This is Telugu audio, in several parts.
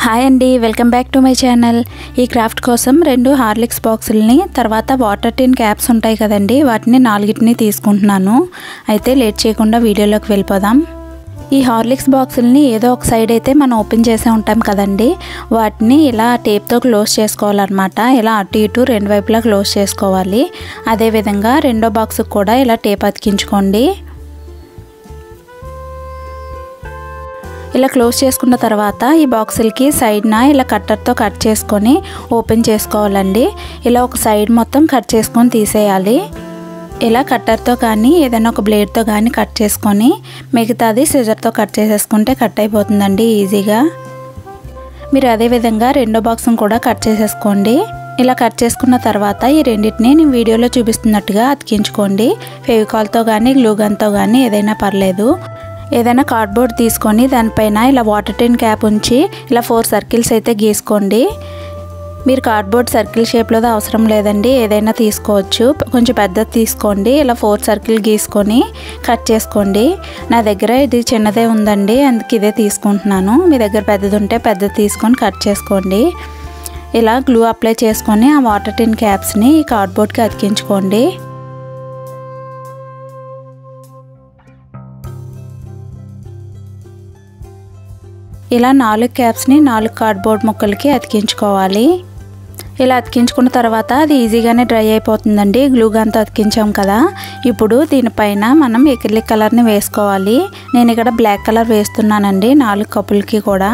హాయ్ అండి welcome back to my channel ఈ క్రాఫ్ట్ కోసం రెండు హార్లిక్స్ బాక్సుల్ని తర్వాత వాటర్ టిన్ క్యాప్స్ ఉంటాయి కదండి వాటిని నాలుగిటిని తీసుకుంటున్నాను అయితే లేట్ చేయకుండా వీడియోలోకి వెళ్ళిపోదాం ఈ హార్లిక్స్ బాక్సుల్ని ఏదో ఒక సైడ్ అయితే మనం ఓపెన్ చేసే ఉంటాం కదండి వాటిని ఇలా టేప్తో క్లోజ్ చేసుకోవాలన్నమాట ఇలా అటు ఇటు రెండు వైపులా క్లోజ్ చేసుకోవాలి అదేవిధంగా రెండో బాక్స్కి కూడా ఇలా టేప్ అతికించుకోండి ఇలా క్లోజ్ చేసుకున్న తర్వాత ఈ బాక్సులకి సైడ్న ఇలా కట్టర్తో కట్ చేసుకొని ఓపెన్ చేసుకోవాలండి ఇలా ఒక సైడ్ మొత్తం కట్ చేసుకొని తీసేయాలి ఇలా కట్టర్తో కానీ ఏదైనా ఒక బ్లేడ్తో కానీ కట్ చేసుకొని మిగతాది సిజర్తో కట్ చేసేసుకుంటే కట్ అయిపోతుందండి ఈజీగా మీరు అదేవిధంగా రెండో బాక్స్ని కూడా కట్ చేసేసుకోండి ఇలా కట్ చేసుకున్న తర్వాత ఈ రెండింటిని నేను వీడియోలో చూపిస్తున్నట్టుగా అతికించుకోండి ఫెవికాల్తో కానీ గ్లూగన్తో కానీ ఏదైనా పర్లేదు ఏదైనా కార్డ్బోర్డ్ తీసుకొని దానిపైన ఇలా వాటర్ టిన్ క్యాప్ ఉంచి ఇలా ఫోర్ సర్కిల్స్ అయితే గీసుకోండి మీరు కార్డ్బోర్డ్ సర్కిల్ షేప్లో అవసరం లేదండి ఏదైనా తీసుకోవచ్చు కొంచెం పెద్దది తీసుకోండి ఇలా ఫోర్ సర్కిల్ గీసుకొని కట్ చేసుకోండి నా దగ్గర ఇది చిన్నదే ఉందండి అందుకే ఇదే తీసుకుంటున్నాను మీ దగ్గర పెద్దది ఉంటే పెద్దది తీసుకొని కట్ చేసుకోండి ఇలా గ్లూ అప్లై చేసుకొని ఆ వాటర్ టిన్ క్యాప్స్ని ఈ కార్డ్బోర్డ్కి అతికించుకోండి ఇలా నాలుగు క్యాప్స్ని నాలుగు కార్డ్బోర్డ్ ముక్కలకి అతికించుకోవాలి ఇలా అతికించుకున్న తర్వాత అది ఈజీగానే డ్రై అయిపోతుందండి గ్లూగాన్తో అతికించాం కదా ఇప్పుడు దీనిపైన మనం ఎక్రిలిక్ కలర్ని వేసుకోవాలి నేను ఇక్కడ బ్లాక్ కలర్ వేస్తున్నానండి నాలుగు కప్పులకి కూడా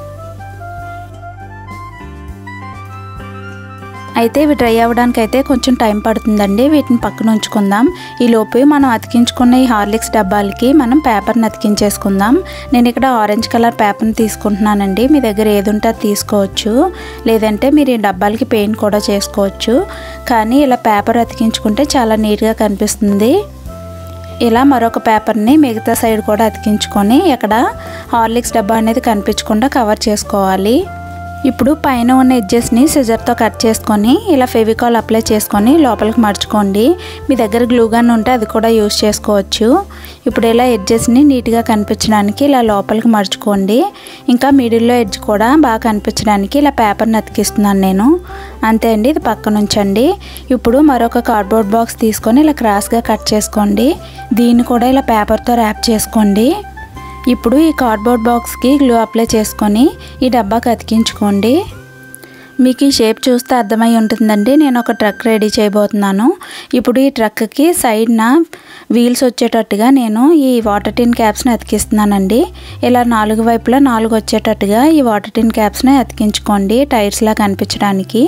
అయితే ఇవి డ్రై అవ్వడానికి అయితే కొంచెం టైం పడుతుందండి వీటిని పక్కన ఉంచుకుందాం ఈ లోపు మనం అతికించుకున్న ఈ హార్లిక్స్ డబ్బాలకి మనం పేపర్ని అతికించేసుకుందాం నేను ఇక్కడ ఆరెంజ్ కలర్ పేపర్ని తీసుకుంటున్నానండి మీ దగ్గర ఏది ఉంటే అది తీసుకోవచ్చు లేదంటే మీరు ఈ డబ్బాలకి పెయింట్ కూడా చేసుకోవచ్చు కానీ ఇలా పేపర్ అతికించుకుంటే చాలా నీట్గా కనిపిస్తుంది ఇలా మరొక పేపర్ని మిగతా సైడ్ కూడా అతికించుకొని ఇక్కడ హార్లిక్స్ డబ్బా అనేది కనిపించకుండా కవర్ చేసుకోవాలి ఇప్పుడు పైన ఉన్న ఎడ్జెస్ని సిజర్తో కట్ చేసుకొని ఇలా ఫెవికాల్ అప్లై చేసుకొని లోపలికి మర్చుకోండి మీ దగ్గర గ్లూగన్ ఉంటే అది కూడా యూస్ చేసుకోవచ్చు ఇప్పుడు ఇలా ఎడ్జెస్ని నీట్గా కనిపించడానికి ఇలా లోపలికి మర్చుకోండి ఇంకా మిడిల్లో ఎడ్జ్ కూడా బాగా కనిపించడానికి ఇలా పేపర్ని అతికిస్తున్నాను నేను అంతే అండి ఇది పక్కన ఉంచండి ఇప్పుడు మరొక కార్డ్బోర్డ్ బాక్స్ తీసుకొని ఇలా క్రాస్గా కట్ చేసుకోండి దీన్ని కూడా ఇలా పేపర్తో ర్యాప్ చేసుకోండి ఇప్పుడు ఈ కార్డ్బోర్డ్ బాక్స్కి గ్లూ అప్లై చేసుకొని ఈ డబ్బాకి అతికించుకోండి మీకు ఈ షేప్ చూస్తే అర్థమై ఉంటుందండి నేను ఒక ట్రక్ రెడీ చేయబోతున్నాను ఇప్పుడు ఈ ట్రక్కి సైడ్న వీల్స్ వచ్చేటట్టుగా నేను ఈ వాటర్ టిన్ క్యాప్స్ని అతికిస్తున్నానండి ఇలా నాలుగు వైపులా నాలుగు వచ్చేటట్టుగా ఈ వాటర్ టిన్ క్యాప్స్ని అతికించుకోండి టైర్స్లా కనిపించడానికి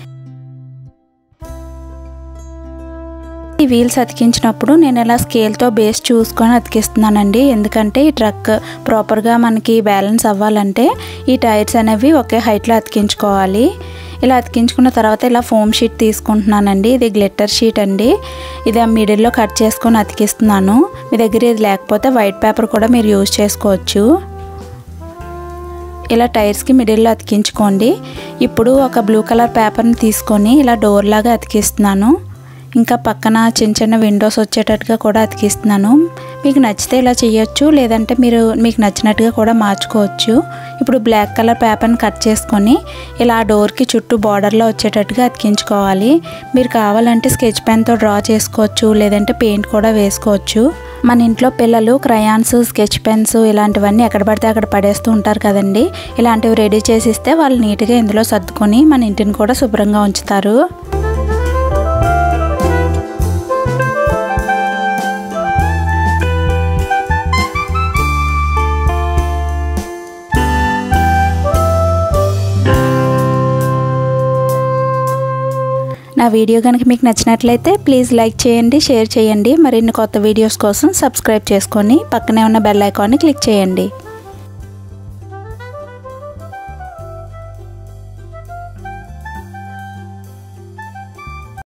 ఈ వీల్స్ అతికించినప్పుడు నేను ఇలా స్కేల్తో బేస్ చూసుకొని అతికిస్తున్నానండి ఎందుకంటే ఈ ట్రక్ ప్రాపర్గా మనకి బ్యాలెన్స్ అవ్వాలంటే ఈ టైర్స్ అనేవి ఒకే హైట్లో అతికించుకోవాలి ఇలా అతికించుకున్న తర్వాత ఇలా ఫోమ్ షీట్ తీసుకుంటున్నానండి ఇది గ్లిట్టర్ షీట్ అండి ఇది ఆ మిడిల్లో కట్ చేసుకొని అతికిస్తున్నాను మీ దగ్గర ఇది లేకపోతే వైట్ పేపర్ కూడా మీరు యూజ్ చేసుకోవచ్చు ఇలా టైర్స్కి మిడిల్లో అతికించుకోండి ఇప్పుడు ఒక బ్లూ కలర్ పేపర్ని తీసుకొని ఇలా డోర్ లాగా అతికిస్తున్నాను ఇంకా పక్కన చిన్న చిన్న విండోస్ వచ్చేటట్టుగా కూడా అతికిస్తున్నాను మీకు నచ్చితే ఇలా చేయొచ్చు లేదంటే మీరు మీకు నచ్చినట్టుగా కూడా మార్చుకోవచ్చు ఇప్పుడు బ్లాక్ కలర్ పేపర్ని కట్ చేసుకొని ఇలా డోర్కి చుట్టూ బార్డర్లో వచ్చేటట్టుగా అతికించుకోవాలి మీరు కావాలంటే స్కెచ్ పెన్తో డ్రా చేసుకోవచ్చు లేదంటే పెయింట్ కూడా వేసుకోవచ్చు మన ఇంట్లో పిల్లలు క్రయాన్స్ స్కెచ్ పెన్స్ ఇలాంటివన్నీ ఎక్కడ పడితే అక్కడ పడేస్తూ ఉంటారు కదండి ఇలాంటివి రెడీ చేసి ఇస్తే వాళ్ళు నీట్గా ఇందులో సర్దుకొని మన ఇంటిని కూడా శుభ్రంగా ఉంచుతారు నా వీడియో కనుక మీకు నచ్చినట్లయితే ప్లీజ్ లైక్ చేయండి షేర్ చేయండి మరిన్ని కొత్త వీడియోస్ కోసం సబ్స్క్రైబ్ చేసుకొని పక్కనే ఉన్న బెల్ ఐకాన్ని క్లిక్ చేయండి